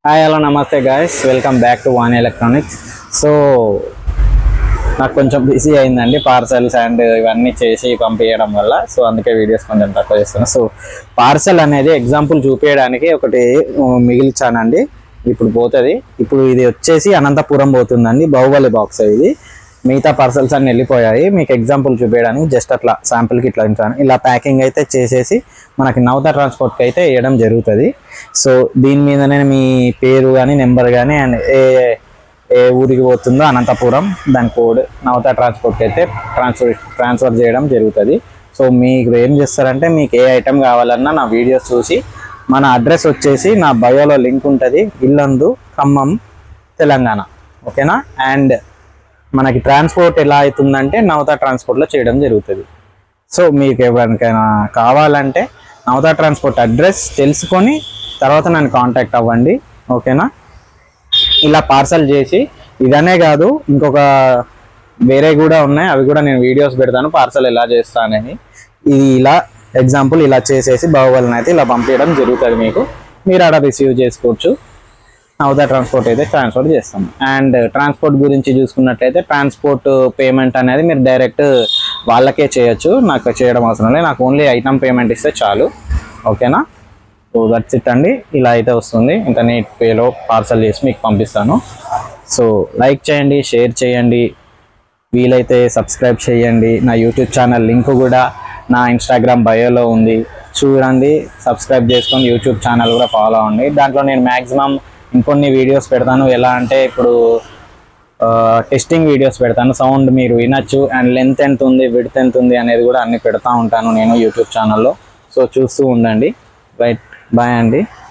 hi hello నమస్తే guys welcome back to వాన్ electronics so నాకు కొంచెం బిజీ అయిందండి పార్సల్స్ అండ్ ఇవన్నీ చేసి పంపించడం వల్ల సో అందుకే వీడియోస్ కొంచెం తక్కువ చేస్తున్నాను సో పార్సల్ అనేది ఎగ్జాంపుల్ చూపించడానికి ఒకటి ఆ, మిగిల్చానండి ఇప్పుడు పోతుంది ఇప్పుడు ఇది వచ్చేసి అనంతపురం పోతుందండి బాహుబలి బాక్స్ ఇది మిగతా పార్సల్స్ అన్ని వెళ్ళిపోయాయి మీకు ఎగ్జాంపుల్ చూపించడానికి జస్ట్ అట్లా శాంపుల్కి ఇట్లా ఉంచాను ఇలా ప్యాకింగ్ అయితే చేసేసి మనకి నవత ట్రాన్స్పోర్ట్కి అయితే వేయడం జరుగుతుంది సో దీని మీదనే మీ పేరు కానీ నెంబర్ కానీ అండ్ ఏ ఏ ఊరికి పోతుందో అనంతపురం దాని కోడ్ నవత ట్రాన్స్పోర్ట్కి అయితే ట్రాన్స్ఫర్ ట్రాన్స్ఫర్ చేయడం జరుగుతుంది సో మీకు ఏం చేస్తారంటే మీకు ఏ ఐటెం కావాలన్నా నా వీడియోస్ చూసి మన అడ్రస్ వచ్చేసి నా బయోలో లింక్ ఉంటుంది ఇల్లందు ఖమ్మం తెలంగాణ ఓకేనా అండ్ మనకి ట్రాన్స్పోర్ట్ ఎలా అవుతుందంటే నవత ట్రాన్స్పోర్ట్లో చేయడం జరుగుతుంది సో మీకు ఎవరికైనా కావాలంటే నవత ట్రాన్స్పోర్ట్ అడ్రస్ తెలుసుకొని తర్వాత నన్ను కాంటాక్ట్ అవ్వండి ఓకేనా ఇలా పార్సల్ చేసి ఇదనే కాదు ఇంకొక వేరే కూడా ఉన్నాయి అవి కూడా నేను వీడియోస్ పెడతాను పార్సల్ ఎలా చేస్తానని ఇది ఇలా ఎగ్జాంపుల్ ఇలా చేసేసి బాహుబలిని అయితే ఇలా పంపించడం జరుగుతుంది మీకు మీరు ఆడ రిసీవ్ చేసుకోవచ్చు నవదా ట్రాన్స్పోర్ట్ అయితే ట్రాన్స్పోర్ట్ చేస్తాం అండ్ ట్రాన్స్పోర్ట్ గురించి చూసుకున్నట్లయితే ట్రాన్స్పోర్ట్ పేమెంట్ అనేది మీరు డైరెక్ట్ వాళ్ళకే చేయొచ్చు నాకు చేయడం అవసరం లేదు నాకు ఓన్లీ ఐటమ్ పేమెంట్ ఇస్తే చాలు ఓకేనా సో దట్స్ ఇట్ అండి ఇలా అయితే వస్తుంది ఇంకా నీట్ పేలో పార్సల్ చేసి మీకు పంపిస్తాను సో లైక్ చేయండి షేర్ చేయండి వీలైతే సబ్స్క్రైబ్ చేయండి నా యూట్యూబ్ ఛానల్ లింక్ కూడా నా ఇన్స్టాగ్రామ్ బయోలో ఉంది చూడండి సబ్స్క్రైబ్ చేసుకొని యూట్యూబ్ ఛానల్ కూడా ఫాలో అవ్వండి దాంట్లో నేను మ్యాక్సిమం ఇంకొన్ని వీడియోస్ పెడతాను ఎలా అంటే ఇప్పుడు టెస్టింగ్ వీడియోస్ పెడతాను సౌండ్ మీరు వినొచ్చు అండ్ లెంత్ ఎంత ఉంది విడ్త్ ఎంత ఉంది అనేది కూడా అన్ని పెడతా ఉంటాను నేను యూట్యూబ్ ఛానల్లో సో చూస్తూ ఉండండి రైట్ బాయ్ అండి